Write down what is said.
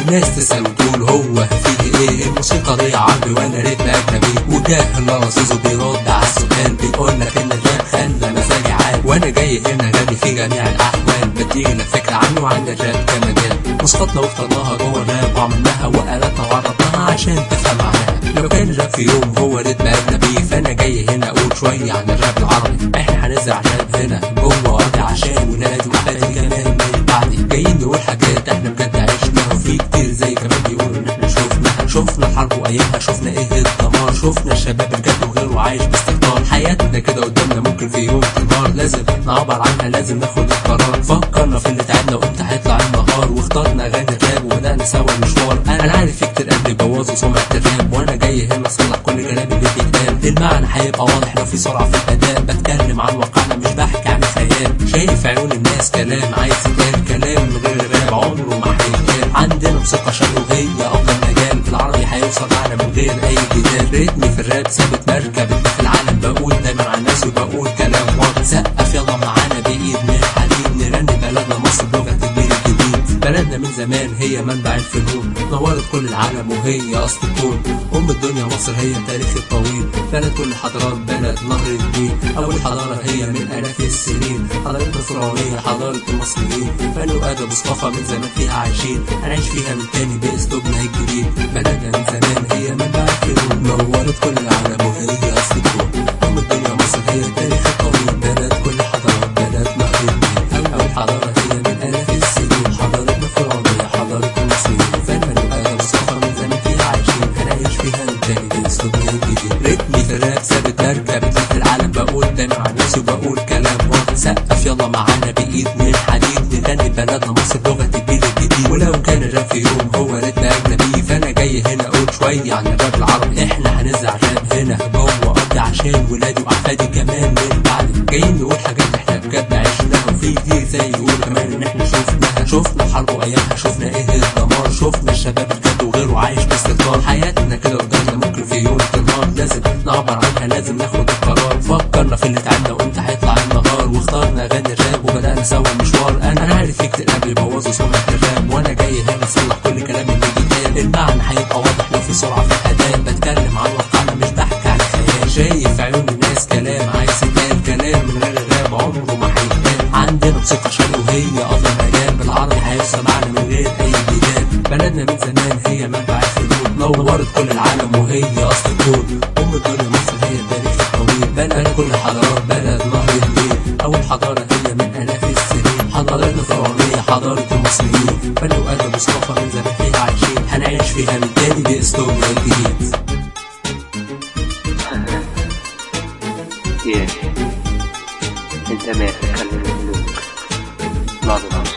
ناس تسأل وتقول هو فيه ايه الموسيقى دي عربي ولا ريتم اجنبي وجاه الله رصيصه بيرد على السؤال بيقول لك ان الراب خلى مزاجي عال وانا جاي هنا غني في جميع الاحوال بدينا فكره عنه وعن الراب كمجال نسختنا واخترناها جوه الراب وعملناها وآلاتنا وعرضناها عشان تفهم معناها لو كان الراب في يوم هو ريتم اجنبي فانا جاي هنا اقول شويه عن الراب العربي احنا هنزرع راب هنا جوه ارضي عشان ولادي واحفادي كمان من بعدي جايين نقول حاجات احنا بجد عشناها وفي كتير زي كمان بيقولوا ان احنا شفناها شفنا الحرب وايامها شفنا ايه الدمار شفنا الشباب الجد وغيره عايش باستهتار حياتنا كده قدامنا ممكن في يوم تنهار لازم نعبر عنها لازم ناخد القرار فكرنا في اللي تعبنا وامتى هيطلع النهار واخترنا اغاني الراب وبدانا سوا المشوار انا عارف في كتير قبل بوظوا سمعه الراب وانا جاي هنا اصلح كل كلام اللي بيتقال المعنى هيبقى واضح لو في سرعه في الاداء بتكلم عن واقعنا مش بحكي عن خيال شايف عيون الناس كلام عايز يتقال كلام من غير راب عمره ما هيتقال عندنا موسيقى شرقي وهي افضل مجال في العربي هيوصل معنا من غير اي جدال ريتمي في الراب ثابت مركب انت في العالم بقول دايما عن نفسي وبقول كلام واضح سقف يلا معانا بايد من الحديد نرن بلدنا مصر بلغه الجيل الجديد بلدنا من زمان هي منبع الفنون نورت كل العالم وهي اصل الكون ام الدنيا مصر هي تاريخ الطويل بلد كل حضارات بلد نهر النيل اول حضاره هي من الاف السنين حضارتنا الفرعونيه حضاره المصريين فن وادب مصطفى من زمان فيها عايشين هنعيش فيها من تاني باسلوبنا الجديد بلدنا من زمان هي منبع الفنون نورت كل العالم وهي اصل الكون ام الدنيا مصر هي تاريخ الطويل بلد كل حضارات بلد نهر النيل اول حضاره هي من الاف السنين حضارتنا الفرعونيه حضاره المصريين فن وادب مصطفى من زمان فيها عايشين هنعيش فيها من تاني باسلوبنا الجديد رتمي في الراب ثابت مركب بتلف العالم بقول دايما عن نفسي وبقول كلام واضح سقف يلا معانا بايد من حديد نغني بلدنا مصر بلغه الجيل الجديد ولو كان الراب في يوم هو رتم اجنبي فانا جاي هنا اقول شويه عن الراب العربي احنا هنزرع راب هنا جوه ارضي عشان ولادي واحفادي كمان من بعدي جايين نقول حاجات احنا بجد عشناها وفي كتير زي يقول كمان ان احنا شفناها شفنا الحرب وايامها شفنا ايه الدمار شفنا الشباب الجد وغيره عايش باستهتار حياتنا كده قدامنا ممكن في يوم تنهار لازم نعبر عنها لازم ناخد القرار فكرنا في اللي تعبنا وامتى هيطلع النهار واخترنا اغاني الراب وبدانا سوا المشوار انا أنا عارف في كتير قبل بوظوا سمعه الراب وانا جاي هنا اصلح كل كلام اللي بيتقال المعنى هيبقى واضح لو في سرعه في الاداء بتكلم عن واقعنا مش بحكي عن خيال شايف عيون الناس كلام عايز يتقال كلام من غير الراب عمره ما هيتقال عندنا موسيقى شرقي وهي افضل مجال بالعربي هيوصل معانا من غير اي جدال بلدنا من زمان هي منبع الفنون نورت كل العالم وهي اصل الكون ام الدنيا مصر هي التاريخ الطويل بلد كل حضارات بلد نهر النيل اول حضاره هي من الاف السنين حضارتنا الفرعونيه حضاره المصريين فن وادب مصطفى من زمان فيها عايشين هنعيش فيها من تاني باسلوبنا الجديد Yeah. انت ما تتكلم الملوك لا بالعكس